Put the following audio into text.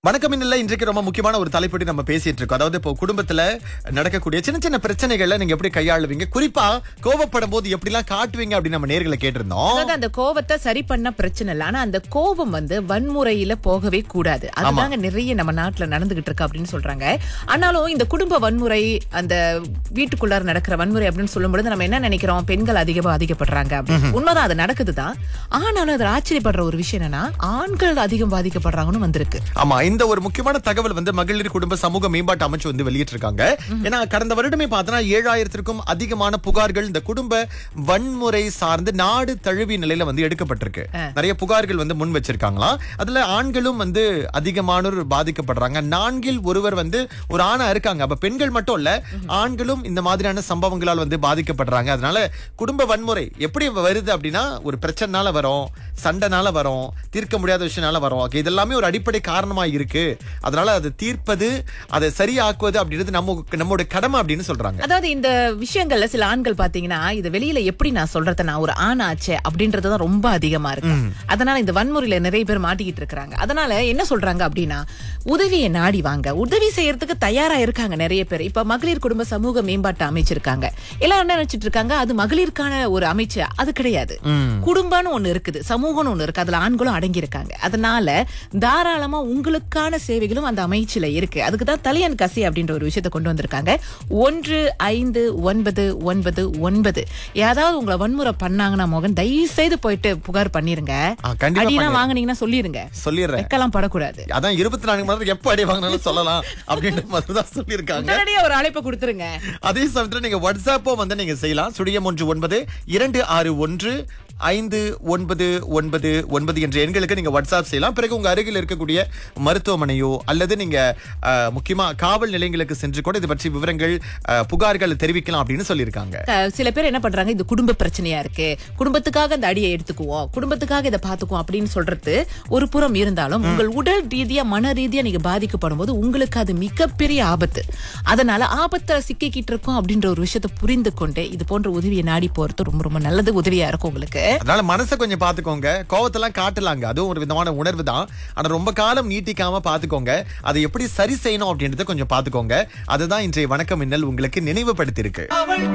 வணக்கம் இல்ல இன்றைக்கு ரொம்ப முக்கியமான ஒரு தலைப்படி நம்ம பேசிட்டு இருக்கோம் அதாவது இப்போ குடும்பத்துல நடக்கக்கூடிய சின்ன சின்ன பிரச்சனைகள்ல நீங்க எப்படி கையாளுவீங்க குறிப்பா கோவப்படும் போது எப்படி எல்லாம் காட்டுவீங்க அப்படின்னு நம்ம நேர்களை கேட்டிருந்தோம் அதாவது அந்த கோவத்தை சரி பண்ண பிரச்சனை இல்ல ஆனா அந்த கோபம் வந்து வன்முறையில போகவே கூடாது அதுதாங்க நிறைய நம்ம நாட்டுல நடந்துகிட்டு இருக்கு அப்படின்னு சொல்றாங்க ஆனாலும் இந்த குடும்ப வன்முறை அந்த வீட்டுக்குள்ளார நடக்கிற வன்முறை அப்படின்னு சொல்லும்போது நம்ம என்ன நினைக்கிறோம் பெண்கள் அதிக பாதிக்கப்படுறாங்க அப்படின்னு. உண்மைதான் அது நடக்குதுதான் ஆனாலும் அது ஆச்சரியப்படுற ஒரு விஷயம் என்னன்னா ஆண்கள் அதிகம் பாதிக்கப்படுறாங்கன்னு வந்திருக்கு ஆமா இந்த ஒரு முக்கியமான தகவல் வந்து மகளிர் குடும்ப சமூக மேம்பாட்டு அமைச்சு வந்து வெளியிட்டிருக்காங்க ஏன்னா கடந்த வருடமே பார்த்தோன்னா ஏழாயிரத்திற்கும் அதிகமான புகார்கள் இந்த குடும்ப வன்முறை சார்ந்து நாடு தழுவிய நிலையில வந்து எடுக்கப்பட்டிருக்கு நிறைய புகார்கள் வந்து முன் வச்சிருக்காங்களாம் அதுல ஆண்களும் வந்து அதிகமானோர் பாதிக்கப்படுறாங்க நான்கில் ஒருவர் வந்து ஒரு ஆணா இருக்காங்க அப்ப பெண்கள் மட்டும் இல்ல ஆண்களும் இந்த மாதிரியான சம்பவங்களால் வந்து பாதிக்கப்படுறாங்க அதனால குடும்ப வன்முறை எப்படி வருது அப்படின்னா ஒரு பிரச்சனைனால வரும் சண்டைனால வரும் தீர்க்க முடியாத விஷயனால வரும் Okay, இதெல்லாமே ஒரு அடிப்படை காரணமா இருக்கு அதனால அதை தீர்ப்பது அதை சரியாக்குவது அப்படின்றது நம்ம நம்மளோட கடமை அப்படின்னு சொல்றாங்க அதாவது இந்த விஷயங்கள்ல சில ஆண்கள் பாத்தீங்கன்னா இது வெளியில எப்படி நான் சொல்றத நான் ஒரு ஆண் ஆச்சே அப்படின்றதுதான் ரொம்ப அதிகமா இருக்கு அதனால இந்த வன்முறையில நிறைய பேர் மாட்டிக்கிட்டு இருக்காங்க அதனால என்ன சொல்றாங்க அப்படின்னா உதவியை நாடி வாங்க உதவி செய்யறதுக்கு தயாரா இருக்காங்க நிறைய பேர் இப்ப மகளிர் குடும்ப சமூக மேம்பாட்டு அமைச்சிருக்காங்க எல்லாரும் என்ன நினைச்சிட்டு இருக்காங்க அது மகளிருக்கான ஒரு அமைச்சு அது கிடையாது குடும்பம்னு ஒண்ணு இருக்குது சமூகம்னு ஒண்ணு இருக்கு அதுல ஆண்களும் அடங்கி இருக்காங்க அதனால தாராளமா உங்களுக்கான சேவைகளும் அந்த அமைச்சுல இருக்கு அதுக்கு தான் தலையன் கசி அப்படின்ற ஒரு விஷயத்தை கொண்டு வந்திருக்காங்க ஒன்று ஐந்து ஒன்பது ஒன்பது ஒன்பது ஏதாவது உங்களை வன்முறை பண்ணாங்கன்னா மோகன் தயவு செய்து போயிட்டு புகார் பண்ணிருங்க ஆ, கண்டிப்பா அடியெல்லாம் பண்ணிடுறேன். வாங்குனீங்கன்னா சொல்லிருங்க சொல்லிடுறேன் வெக்கலாம் படக்கூடாது அதான் இருபத்தி நான்கு மணி நேரம் எப்ப அடி வாங்கினாலும் சொல்லலாம் அப்படின்ற மாதிரி தான் சொல்லியிருக்காங்க உடனடியே ஒரு அழைப்பை கொடுத்துருங்க அதே சமயத்துல நீங்க வாட்ஸ்அப்போ வந்து நீங்க செய்யலாம் சுழியம் ஒன்று ஒன்பது இரண்டு ஆறு ஒன்று ஐந்து ஒன்பது ஒன்பது ஒன்பது என்ற எண்களுக்கு நீங்க வாட்ஸ்அப் செய்யலாம் பிறகு உங்க அருகில் இருக்கக்கூடிய மருத்துவமனையோ அல்லது நீங்க அஹ், முக்கியமா காவல் நிலையங்களுக்கு சென்று கூட இது பற்றி விவரங்கள் அஹ், புகார்கள் தெரிவிக்கலாம் அப்படின்னு சொல்லியிருக்காங்க க- சில பேர் என்ன பண்றாங்க இது குடும்ப பிரச்சனையா இருக்கு குடும்பத்துக்காக இந்த அடியை எடுத்துக்குவோம் குடும்பத்துக்காக இதை பாத்துக்குவோம் அப்படின்னு சொல்றது ஒரு புறம் இருந்தாலும் உங்கள் உடல் ரீதியா மன ரீதியா நீங்க பாதிக்கப்படும் போது உங்களுக்கு அது மிகப்பெரிய ஆபத்து அதனால ஆபத்துல சிக்கிக்கிட்டு இருக்கோம் அப்படின்ற ஒரு விஷயத்தை புரிந்து கொண்டு இது போன்ற உதவியை நாடி போறது ரொம்ப ரொம்ப நல்லது உதவியா இருக்கும் உங்களுக்கு அதனால மனசை கொஞ்சம் பாத்துக்கோங்க கோவத்தெல்லாம் காட்டலாங்க அதுவும் ஒரு விதமான உணர்வு தான் ஆனா ரொம்ப காலம் நீட்டிக்காம பாத்துக்கோங்க அதை எப்படி சரி செய்யணும் அப்படின்றத கொஞ்சம் பாத்துக்கோங்க அதுதான் இன்றைய வணக்கம் மின்னல் உங்களுக்கு நினைவுபடுத்தி இருக்கு